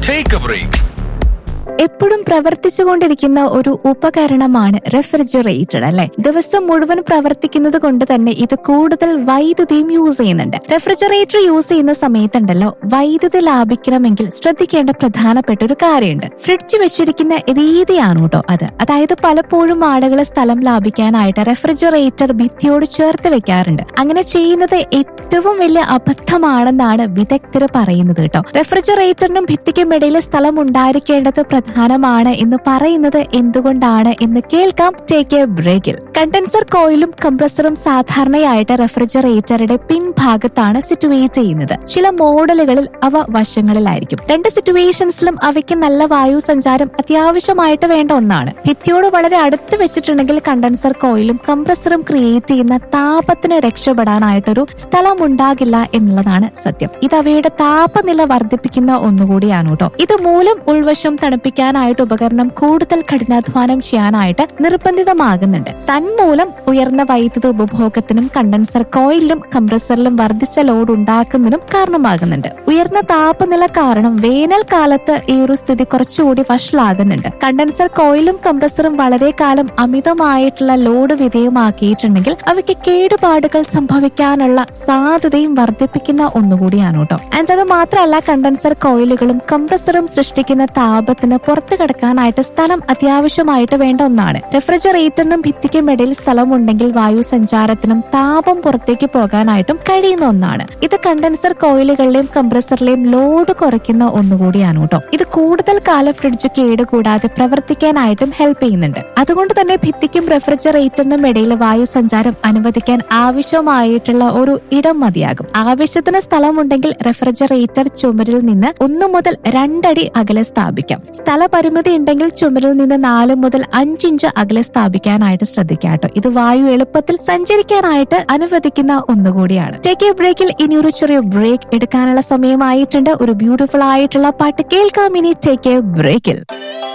Take a break. എപ്പോഴും പ്രവർത്തിച്ചുകൊണ്ടിരിക്കുന്ന ഒരു ഉപകരണമാണ് റെഫ്രിജറേറ്റർ അല്ലെ ദിവസം മുഴുവൻ പ്രവർത്തിക്കുന്നത് കൊണ്ട് തന്നെ ഇത് കൂടുതൽ വൈദ്യുതിയും യൂസ് ചെയ്യുന്നുണ്ട് റെഫ്രിജറേറ്റർ യൂസ് ചെയ്യുന്ന സമയത്തുണ്ടല്ലോ വൈദ്യുതി ലാഭിക്കണമെങ്കിൽ ശ്രദ്ധിക്കേണ്ട പ്രധാനപ്പെട്ട ഒരു കാര്യമുണ്ട് ഫ്രിഡ്ജ് വെച്ചിരിക്കുന്ന രീതിയാണ് കേട്ടോ അത് അതായത് പലപ്പോഴും ആളുകൾ സ്ഥലം ലാഭിക്കാനായിട്ട് റെഫ്രിജറേറ്റർ ഭിത്തിയോട് ചേർത്ത് വെക്കാറുണ്ട് അങ്ങനെ ചെയ്യുന്നത് ഏറ്റവും വലിയ അബദ്ധമാണെന്നാണ് വിദഗ്ധർ പറയുന്നത് കേട്ടോ റെഫ്രിജറേറ്ററിനും ഭിത്തിക്കും ഇടയിൽ സ്ഥലം ഉണ്ടായിരിക്കേണ്ടത് പ്രധാനമാണ് എന്ന് പറയുന്നത് എന്തുകൊണ്ടാണ് എന്ന് കേൾക്കാം ടേക്ക് എ ബ്രേക്കിൽ കണ്ടൻസർ കോയിലും കംപ്രസറും സാധാരണയായിട്ട് റെഫ്രിജറേറ്ററുടെ പിൻഭാഗത്താണ് സിറ്റുവേറ്റ് ചെയ്യുന്നത് ചില മോഡലുകളിൽ അവ വശങ്ങളിലായിരിക്കും രണ്ട് സിറ്റുവേഷൻസിലും അവയ്ക്ക് നല്ല വായു സഞ്ചാരം അത്യാവശ്യമായിട്ട് വേണ്ട ഒന്നാണ് ഭിത്തിയോട് വളരെ അടുത്ത് വെച്ചിട്ടുണ്ടെങ്കിൽ കണ്ടൻസർ കോയിലും കംപ്രസറും ക്രിയേറ്റ് ചെയ്യുന്ന താപത്തിന് രക്ഷപ്പെടാനായിട്ടൊരു സ്ഥലം ഉണ്ടാകില്ല എന്നുള്ളതാണ് സത്യം ഇത് അവയുടെ താപനില വർദ്ധിപ്പിക്കുന്ന ഒന്നുകൂടിയാണ് കേട്ടോ ഇത് മൂലം ഉൾവശം തണുപ്പിക്കാനായിട്ട് ഉപകരണം കൂടുതൽ കഠിനാധ്വാനം ചെയ്യാനായിട്ട് നിർബന്ധിതമാകുന്നുണ്ട് തന്മൂലം ഉയർന്ന വൈദ്യുത ഉപഭോഗത്തിനും കണ്ടൻസർ കോയിലിലും കംപ്രസറിലും വർദ്ധിച്ച ലോഡ് ഉണ്ടാക്കുന്നതിനും കാരണമാകുന്നുണ്ട് ഉയർന്ന താപനില കാരണം വേനൽക്കാലത്ത് ഈ ഒരു സ്ഥിതി കുറച്ചുകൂടി വഷളാകുന്നുണ്ട് കണ്ടൻസർ കോയിലും കംപ്രസറും വളരെ കാലം അമിതമായിട്ടുള്ള ലോഡ് വിധേയമാക്കിയിട്ടുണ്ടെങ്കിൽ അവയ്ക്ക് കേടുപാടുകൾ സംഭവിക്കാനുള്ള സാധ്യതയും വർദ്ധിപ്പിക്കുന്ന ഒന്നുകൂടിയാണ് കേട്ടോ ആൻഡ് അത് മാത്രമല്ല കണ്ടൻസർ കോയിലുകളും കംപ്രസറും സൃഷ്ടിക്കുന്ന താപത്തിന് പുറത്തു കടക്കാനായിട്ട് സ്ഥലം അത്യാവശ്യമായിട്ട് വേണ്ട ഒന്നാണ് റെഫ്രിജറേറ്ററിനും ഭിത്തിക്കും ഇടയിൽ സ്ഥലമുണ്ടെങ്കിൽ വായു സഞ്ചാരത്തിനും താപം പുറത്തേക്ക് പോകാനായിട്ടും കഴിയുന്ന ഒന്നാണ് ഇത് കണ്ടൻസർ കോയിലുകളിലെയും കംപ്രസറിലെയും ലോഡ് കുറയ്ക്കുന്ന ഒന്നുകൂടിയാണ് കേട്ടോ ഇത് കൂടുതൽ കാലം ഫ്രിഡ്ജ് കേടുകൂടാതെ പ്രവർത്തിക്കാനായിട്ടും ഹെൽപ്പ് ചെയ്യുന്നുണ്ട് അതുകൊണ്ട് തന്നെ ഭിത്തിക്കും റെഫ്രിജറേറ്ററിനും ഇടയിൽ വായു സഞ്ചാരം അനുവദിക്കാൻ ആവശ്യമായിട്ടുള്ള ഒരു ഇടം മതിയാകും ആവശ്യത്തിന് സ്ഥലമുണ്ടെങ്കിൽ റെഫ്രിജറേറ്റർ ചുമരിൽ നിന്ന് ഒന്നു മുതൽ രണ്ടടി അകലെ സ്ഥാപിക്കാം സ്ഥലപരിമിതി ഉണ്ടെങ്കിൽ ചുമരിൽ നിന്ന് നാല് മുതൽ അഞ്ചിഞ്ച് അകലെ സ്ഥാപിക്കാനായിട്ട് ശ്രദ്ധിക്കാട്ടോ ഇത് വായു എളുപ്പത്തിൽ സഞ്ചരിക്കാനായിട്ട് അനുവദിക്കുന്ന ഒന്നുകൂടിയാണ് ടേക്ക് എ ബ്രേക്കിൽ ഇനി ഒരു ചെറിയ ബ്രേക്ക് എടുക്കാനുള്ള സമയമായിട്ടുണ്ട് ഒരു ബ്യൂട്ടിഫുൾ ആയിട്ടുള്ള പാട്ട് കേൾക്കാം ഇനി ടേക്ക് എ ബ്രേക്കിൽ